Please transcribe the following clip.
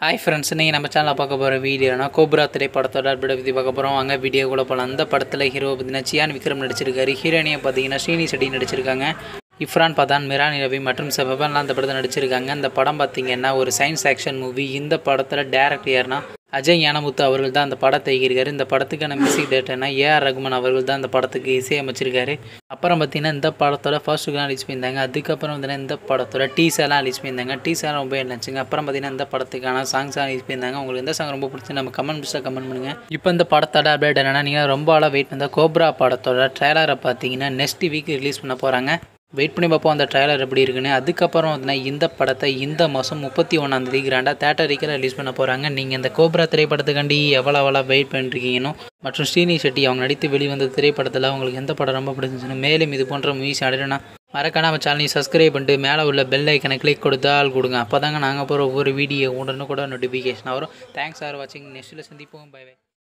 hi friends நீங்கள் நம்ம சேனலில் பார்க்க போகிற வீடியோனா கோப்ரா திரைப்படத்தோட அப்டேட் பற்றி பார்க்க போகிறோம் அங்கே வீடியோ கூட போகலாம் அந்த படத்தில் ஹீரோ பார்த்தீங்கன்னா சியான் விக்ரம் நடிச்சிருக்காரு ஹீரோனியை பார்த்தீங்கன்னா ஸ்ரீனி செட்டி நடிச்சிருக்காங்க இஃப்ரான் பதான் மிரானி ரவி மற்றும் செபன்லாம் அந்த படத்தில் நடிச்சிருக்காங்க அந்த படம் பார்த்தீங்கன்னா ஒரு சயின்ஸ் ஆக்ஷன் மூவி இந்த படத்தில் டேரக்ட் யாருன்னா அஜய் ஞானமுத்து அவர்கள் தான் அந்த படத்தை இயக்கியிருக்காரு இந்த படத்துக்கான மியூசிக் டேரக்டர்னா ஏஆர் ரகுமான் அவர்கள் தான் அந்த படத்துக்கு இசையமைச்சிருக்காரு அப்புறம் பார்த்தீங்கன்னா இந்த படத்தோட ஃபர்ஸ்ட் லுக்லாம் ரிலீஸ் பண்ணியிருந்தாங்க அதுக்கப்புறம் பார்த்தீங்கன்னா இந்த படத்தோட டீசர்லாம் ரிலீஸ் பண்ணியிருந்தாங்க டீசர் ரொம்ப இருந்துச்சுங்க அப்புறம் பார்த்தீங்கன்னா இந்த படத்துக்கான சாங்ஸ்லாம் ரிலீஸ் பண்ணியிருந்தாங்க உங்களுக்கு எந்த சாங் ரொம்ப பிடிச்சி நம்ம கமெண்ட் பாக்ஸில் கமெண்ட் பண்ணுங்கள் இப்போ இந்த படத்தோட அப்டேட் என்னன்னா நீங்கள் ரொம்ப ஆளாக வெயிட் பண்ண கோப்ரா படத்தோட ட்ரைலரை பார்த்தீங்கன்னா நெக்ஸ்ட் வீக் ரிலீஸ் பண்ண போகிறாங்க வெயிட் பண்ணி பார்ப்போம் அந்த ட்ரைலர் எப்படி இருக்குன்னு அதுக்கப்புறம் வந்து இந்த படத்தை இந்த மாதம் முப்பத்தி ஒன்றாந்தேதி கிராண்டாக தேட்டரிக்கில் ரிலீஸ் பண்ண போகிறாங்க நீங்கள் இந்த கோப்ரா திரைப்படத்துக்காண்டி எவ்வளோ எவ்வளோ வெயிட் பண்ணிருக்கீங்கன்னு மற்றும் ஸ்ரீனி செட்டி அவங்க நடித்து வெளிவந்த திரைப்படத்தில் உங்களுக்கு எந்த படம் ரொம்ப பிடிச்சிருந்துச்சுன்னு மேலும் இது போன்ற மூவிஸ் அடையணும்னா மறக்காம நம்ம சேனலையும் சப்ஸ்கிரைப் பண்ணிட்டு மேலே உள்ள பெல் ஐக்கனை கிளிக் கொடுத்தால் கொடுங்க அப்போ தாங்க நாங்கள் போகிற ஒவ்வொரு வீடியோ உடனே கூட நோட்டிஃபிகேஷன் வரும் தேங்க்ஸ் ஃபார் வாட்சிங் நெக்ஸ்ட்டில் சந்திப்போம் பை பை